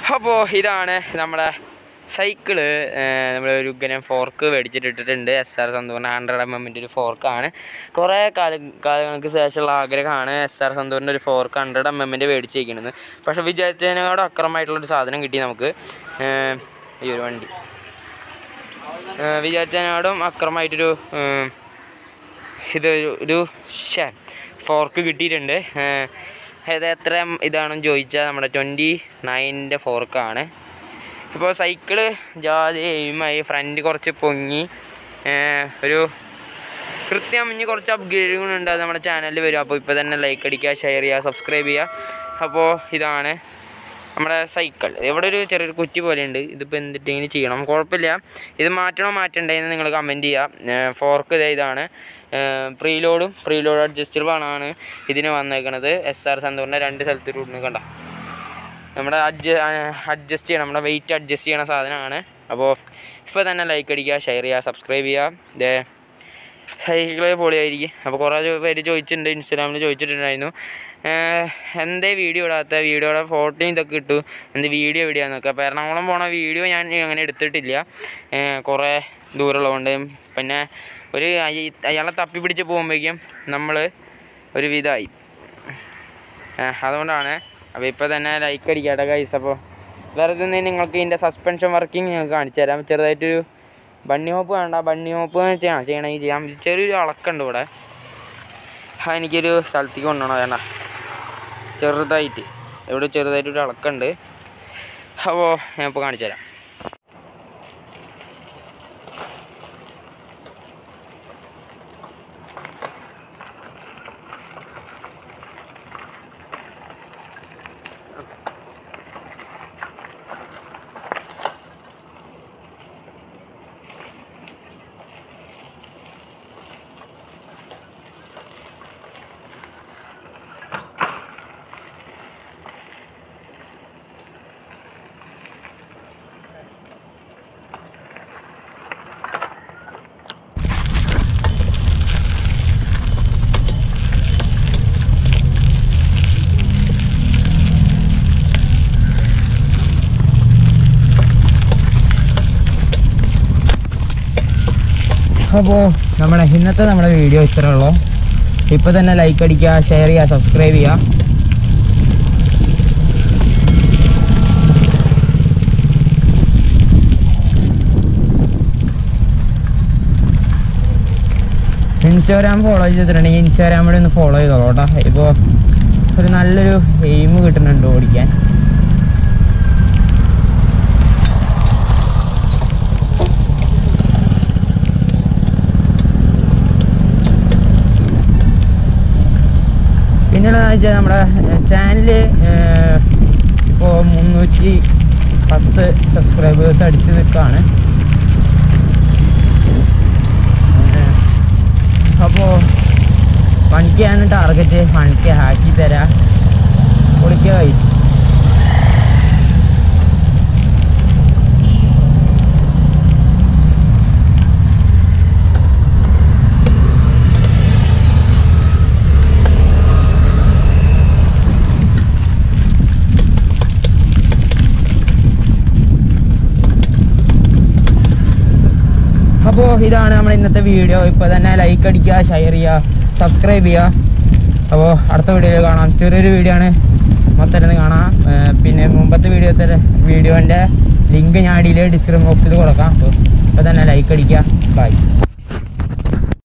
അപ്പോൾ ഇതാണ് നമ്മുടെ സൈക്കിള് നമ്മൾ ഒരു ഉഗ്രൻ ഫോർക്ക് മേടിച്ചിട്ട് ഇട്ടിട്ടുണ്ട് എസ് ആർ സന്തൂറിൻ്റെ ഹൺഡ്രഡ് എം എമ്മിൻ്റെ ഒരു ഫോർക്കാണ് കുറേ കാല കാലങ്ങൾക്ക് ശേഷമുള്ള ആഗ്രഹമാണ് എസ് ആർ സന്തൂറിൻ്റെ ഒരു ഫോർക്ക് ഹൺഡ്രഡ് എം എമ്മിൻ്റെ മേടിച്ചിരിക്കുന്നത് പക്ഷേ വിചാരിച്ചതിനോട് അക്രമമായിട്ടുള്ളൊരു സാധനം കിട്ടി നമുക്ക് ഏഹ് ഈ ഒരു വണ്ടി ഏഹ് വിചാരിച്ചതിനോടും അക്രമമായിട്ടൊരു ഏഹ് ഇത് ഒരു- ഒരു ഷേ ഫോർക്ക് കിട്ടിയിട്ടുണ്ട് ഏഹ് ഇത് എത്ര ഇതാണെന്ന് ചോദിച്ചാൽ നമ്മുടെ ട്വൻറ്റി നയൻ്റെ ഫോർക്കാണ് ഇപ്പോൾ സൈക്കിള് ജാതി എയിമായി ഫ്രണ്ട് കുറച്ച് പൊങ്ങി ഏഹ് ഒരു കൃത്യം ഇനി കുറച്ച് അപ്ഗ്രേഡുകളുണ്ട് അത് നമ്മുടെ ചാനലിൽ വരും അപ്പോൾ ഇപ്പോൾ തന്നെ ലൈക്ക് അടിക്കുക ഷെയർ ചെയ്യുക സബ്സ്ക്രൈബ് ചെയ്യുക അപ്പോൾ ഇതാണ് നമ്മുടെ സൈക്കിൾ ഇവിടെ ഒരു ചെറിയൊരു കുറ്റി പോലെ ഉണ്ട് ഇതിപ്പോൾ എന്തിട്ടെങ്കിലും ചെയ്യണം കുഴപ്പമില്ല ഇത് മാറ്റണോ മാറ്റണ്ടേന്ന് നിങ്ങൾ കമൻറ്റ് ചെയ്യുക ഫോർക്ക് ഇതേ ഇതാണ് പ്രീലോഡും പ്രീലോഡ് അഡ്ജസ്റ്റബിളാണ് ഇതിന് വന്നേക്കണത് എസ് ആർ സന്തൂറിൻ്റെ രണ്ട് സ്ഥലത്ത് ഇടുന്നു കണ്ട നമ്മുടെ അഡ്ജ അഡ്ജസ്റ്റ് ചെയ്യണം നമ്മുടെ വെയിറ്റ് അഡ്ജസ്റ്റ് ചെയ്യണ സാധനമാണ് അപ്പോൾ ഇപ്പോൾ തന്നെ ലൈക്ക് അടിക്കുക ഷെയർ ചെയ്യുക സബ്സ്ക്രൈബ് ചെയ്യുക ഇതേ സൈക്കിള് പൊളിയായിരിക്കും അപ്പോൾ കുറേ ചോ- പേര് ചോദിച്ചിട്ടുണ്ട് ഇൻസ്റ്റാഗ്രാമിൽ ചോദിച്ചിട്ടുണ്ടായിരുന്നു ഏഹ് എന്തേ വീഡിയോ ഇടാത്ത വീഡിയോയുടെ ഫോട്ടോയും ഇതൊക്കെ ഇട്ടു എന്ത് വീഡിയോ എവിടെയാന്നൊക്കെ അപ്പോൾ എറണാകുളം പോണ വീഡിയോ ഞാൻ അങ്ങനെ എടുത്തിട്ടില്ല ഏഹ് കുറേ ദൂരമുള്ളതുകൊണ്ട് പിന്നെ ഒരു അയ- അയാളെ തപ്പി പിടിച്ച് പോകുമ്പോഴേക്കും നമ്മൾ ഒരു വിധമായി ഏഹ് അതുകൊണ്ടാണ് അപ്പോൾ ഇപ്പോൾ തന്നെ ലൈക്ക് അടിക്കാട്ടെ ഗൈസ് അപ്പോൾ വെറുതെ നിന്ന് നിങ്ങൾക്ക് ഇതിൻ്റെ സസ്പെൻഷൻ വർക്കിംഗ് നിങ്ങൾക്ക് കാണിച്ചു തരാം ചെറുതായിട്ടൊരു ബണ്ണി ഹോപ്പ് വേണ്ട ബണ്ണി ഹോപ്പ് ചെയ്യാം ചെയ്യണമെങ്കിൽ ചെയ്യാം ചെറിയൊരു അളക്കുണ്ട് ഇവിടെ ആ എനിക്കൊരു സ്ഥലത്തേക്ക് കൊണ്ടുപോകണം വേണ്ട ചെറുതായിട്ട് ഇവിടെ ചെറുതായിട്ടൊരു അളക്കുണ്ട് അപ്പോൾ ഞാൻ ഇപ്പോൾ കാണിച്ചു തരാം അപ്പോൾ നമ്മുടെ ഇന്നത്തെ നമ്മുടെ വീഡിയോ ഇത്രേ ഉള്ളൂ ഇപ്പോൾ തന്നെ ലൈക്ക് അടിക്കുക ഷെയർ ചെയ്യുക സബ്സ്ക്രൈബ് ചെയ്യുക ഇൻസ്റ്റാഗ്രാം ഫോളോ ചെയ്തിട്ടുണ്ടെങ്കിൽ ഇൻസ്റ്റാഗ്രാമിൽ ഒന്ന് ഫോളോ ചെയ്തോളൂ കേട്ടോ ഇപ്പോൾ ഒരു നല്ലൊരു എയിം കിട്ടുന്നുണ്ട് ഓടിക്കാൻ പിന്നെയുള്ളതെന്ന് വെച്ചാൽ നമ്മുടെ ചാനൽ ഇപ്പോൾ മുന്നൂറ്റി പത്ത് സബ്സ്ക്രൈബേഴ്സ് അടിച്ച് നിൽക്കുകയാണ് അപ്പോൾ വൺ കെ ആണ് ടാർഗറ്റ് വൺ കെ ആക്കി തരാം പൊളിക്കുക വൈസ് അപ്പോൾ ഇതാണ് നമ്മുടെ ഇന്നത്തെ വീഡിയോ ഇപ്പോൾ തന്നെ ലൈക്ക് അടിക്കുക ഷെയർ ചെയ്യുക സബ്സ്ക്രൈബ് ചെയ്യുക അപ്പോൾ അടുത്ത വീഡിയോയിൽ കാണാം ചെറിയൊരു വീഡിയോ ആണ് മൊത്തം കാണാം ഏർ പിന്നെ മുമ്പത്തെ വീഡിയോത്തെ വീഡിയോൻ്റെ ലിങ്ക് ഞാൻ അടിയിൽ ഡിസ്ക്രിപ്ഷൻ ബോക്സിൽ കൊടുക്കാം അപ്പോൾ ഇപ്പോൾ തന്നെ ലൈക്ക് അടിക്കുക ബൈ